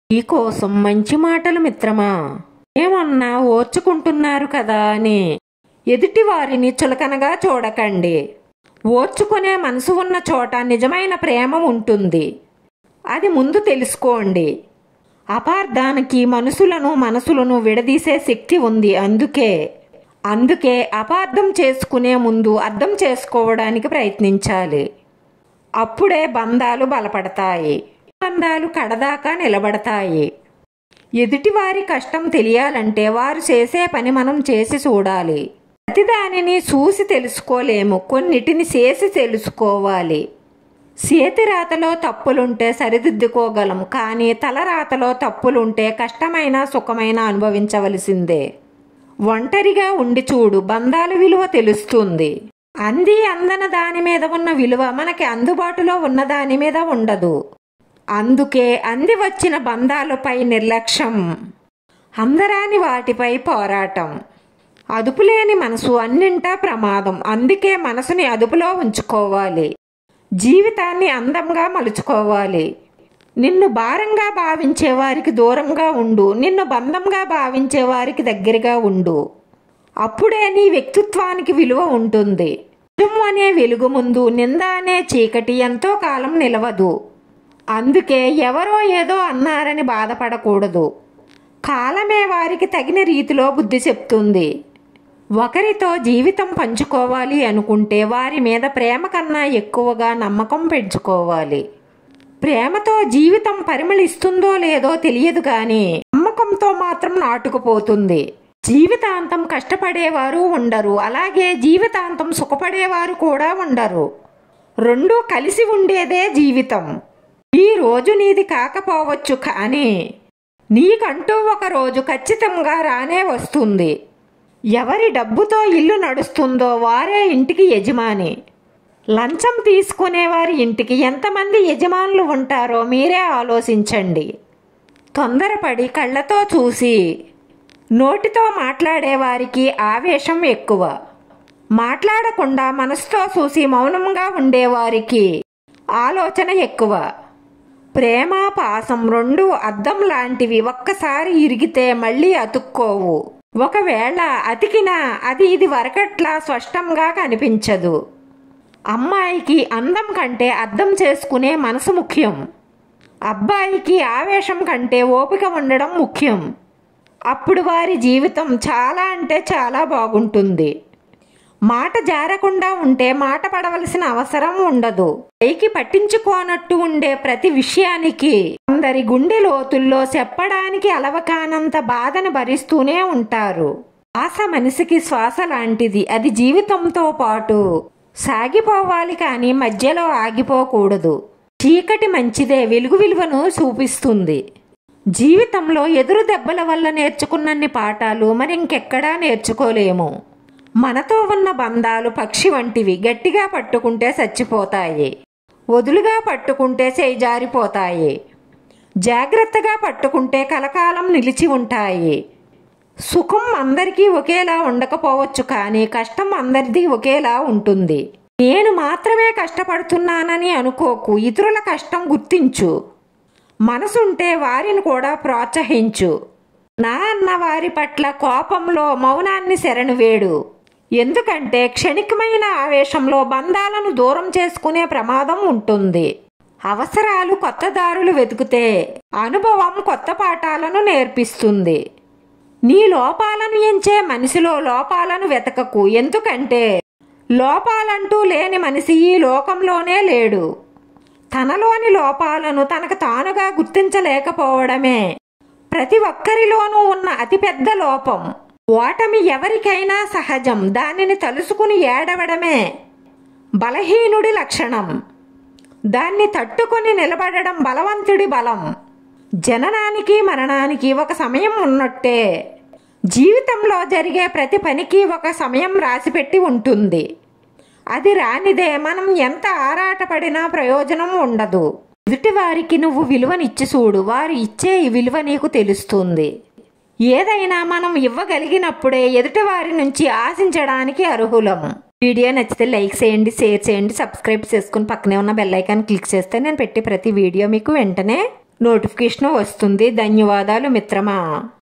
నీకోసం మంచి మాటలు మిత్రమా ఏమన్నా ఓర్చుకుంటున్నారు కదా అని ఎదుటి వారిని చులకనగా చూడకండి ఓర్చుకునే మనసు ఉన్న చోట నిజమైన ప్రేమ ఉంటుంది అది ముందు తెలుసుకోండి అపార్థానికి మనసులను మనసులను విడదీసే శక్తి ఉంది అందుకే అందుకే అపార్థం చేసుకునే ముందు అర్థం చేసుకోవడానికి ప్రయత్నించాలి అప్పుడే బంధాలు బలపడతాయి బంధాలు కడదాకా నిలబడతాయి ఎదుటివారి కష్టం తెలియాలంటే వారు చేసే పని మనం చేసి చూడాలి ప్రతిదానిని చూసి తెలుసుకోలేము కొన్నిటిని చేసి తెలుసుకోవాలి చేతిరాతలో తప్పులుంటే సరిదిద్దుకోగలం కానీ తలరాతలో తప్పులుంటే కష్టమైన సుఖమైన అనుభవించవలసిందే ఒంటరిగా ఉండి చూడు బంధాల విలువ తెలుస్తుంది అంది అందన దాని మీద ఉన్న విలువ మనకి అందుబాటులో ఉన్న దాని మీద ఉండదు అందుకే అంది వచ్చిన బంధాలపై నిర్లక్ష్యం అందరాని వాటిపై పోరాటం అదుపులేని మనసు అన్నింటా ప్రమాదం అందుకే మనసుని అదుపులో ఉంచుకోవాలి జీవితాన్ని అందంగా మలుచుకోవాలి నిన్ను భారంగా భావించే వారికి దూరంగా ఉండు నిన్ను బంధంగా భావించే వారికి దగ్గరగా ఉండు అప్పుడే నీ వ్యక్తిత్వానికి విలువ ఉంటుంది నిజం అనే వెలుగు ముందు నింద అనే చీకటి ఎంతో కాలం నిలవదు అందుకే ఎవరో ఏదో అన్నారని బాధపడకూడదు కాలమే వారికి తగిన రీతిలో బుద్ధి చెప్తుంది ఒకరితో జీవితం పంచుకోవాలి అనుకుంటే వారి మీద ప్రేమ కన్నా ఎక్కువగా నమ్మకం పెంచుకోవాలి ప్రేమతో జీవితం పరిమళిస్తుందో లేదో తెలియదు కానీ నమ్మకంతో మాత్రం నాటుకుపోతుంది జీవితాంతం కష్టపడేవారు ఉండరు అలాగే జీవితాంతం సుఖపడేవారు కూడా ఉండరు రెండూ కలిసి ఉండేదే జీవితం ఈ రోజు నీది కాకపోవచ్చు కానీ నీకంటూ ఒక రోజు ఖచ్చితంగా రానే వస్తుంది ఎవరి డబ్బుతో ఇల్లు నడుస్తుందో వారే ఇంటికి యజమాని లంచం తీసుకునే వారి ఇంటికి ఎంతమంది యజమానులు ఉంటారో మీరే ఆలోచించండి తొందరపడి కళ్ళతో చూసి నోటితో మాట్లాడే వారికి ఆవేశం ఎక్కువ మాట్లాడకుండా మనసుతో చూసి మౌనంగా ఉండేవారికి ఆలోచన ఎక్కువ ప్రేమ పాసం రెండు అద్దం లాంటివి ఒక్కసారి ఇరిగితే మళ్ళీ అతుక్కోవు ఒకవేళ అతికినా అది ఇది వరకట్లా స్పష్టంగా కనిపించదు అమ్మాయికి అందం కంటే అర్థం చేసుకునే మనసు ముఖ్యం అబ్బాయికి ఆవేశం కంటే ఓపిక ఉండడం ముఖ్యం అప్పుడు వారి జీవితం చాలా అంటే చాలా బాగుంటుంది మాట జారకుండా ఉంటే మాట పడవలసిన అవసరం ఉండదు పైకి పట్టించుకోనట్టు ఉండే ప్రతి విషయానికి అందరి గుండె లోతుల్లో చెప్పడానికి అలవకానంత బాధను భరిస్తూనే ఉంటారు ఆశ మనిషికి శ్వాస లాంటిది అది జీవితంతో పాటు సాగిపోవాలి కానీ మధ్యలో ఆగిపోకూడదు చీకటి మంచిదే వెలుగు విలువను చూపిస్తుంది జీవితంలో ఎదురు దెబ్బల వల్ల నేర్చుకున్నన్ని పాఠాలు మరింకెక్కడా నేర్చుకోలేము మనతో ఉన్న బంధాలు పక్షి వంటివి గట్టిగా పట్టుకుంటే చచ్చిపోతాయి వదులుగా పట్టుకుంటే చేయి జారిపోతాయి జాగ్రత్తగా పట్టుకుంటే కలకాలం నిలిచి ఉంటాయి సుఖం అందరికీ ఒకేలా ఉండకపోవచ్చు కానీ కష్టం అందరిది ఒకేలా ఉంటుంది నేను మాత్రమే కష్టపడుతున్నానని అనుకోకు ఇతరుల కష్టం గుర్తించు మనసుంటే వారిని కూడా ప్రోత్సహించు నా అన్న వారి పట్ల కోపంలో మౌనాన్ని శరణు వేడు ఎందుకంటే క్షణికమైన ఆవేశంలో బంధాలను దూరం చేసుకునే ప్రమాదం ఉంటుంది అవసరాలు కొత్త దారులు వెతికితే అనుభవం కొత్త పాఠాలను నేర్పిస్తుంది నీ లోపాలను ఎంచే మనిషిలో లోపాలను వెతకకు ఎందుకంటే లోపాలంటూ లేని మనిషి ఈ లోకంలోనే లేడు తనలోని లోపాలను తనకు తానుగా గుర్తించలేకపోవడమే ప్రతి ఒక్కరిలోనూ ఉన్న అతిపెద్ద లోపం ఓటమి ఎవరికైనా సహజం దానిని తలుసుకుని ఏడవడమే బలహీనుడి లక్షణం దాన్ని తట్టుకొని నిలబడడం బలవంతుడి బలం జననానికి మరణానికి ఒక సమయం ఉన్నట్టే జీవితంలో జరిగే ప్రతి పనికి ఒక సమయం రాసిపెట్టి ఉంటుంది అది రానిదే మనం ఎంత ఆరాటపడినా ప్రయోజనం ఉండదు ఎదుటి వారికి నువ్వు విలువనిచ్చి చూడు వారు ఇచ్చే ఈ విలువ నీకు తెలుస్తుంది ఏదైనా మనం ఇవ్వగలిగినప్పుడే ఎదుటి వారి నుంచి ఆశించడానికి అర్హులం వీడియో నచ్చితే లైక్ చేయండి షేర్ చేయండి సబ్స్క్రైబ్ చేసుకుని పక్కనే ఉన్న బెల్ ఐకాన్ క్లిక్ చేస్తే నేను పెట్టే ప్రతి వీడియో మీకు వెంటనే నోటిఫికేషన్ వస్తుంది ధన్యవాదాలు మిత్రమా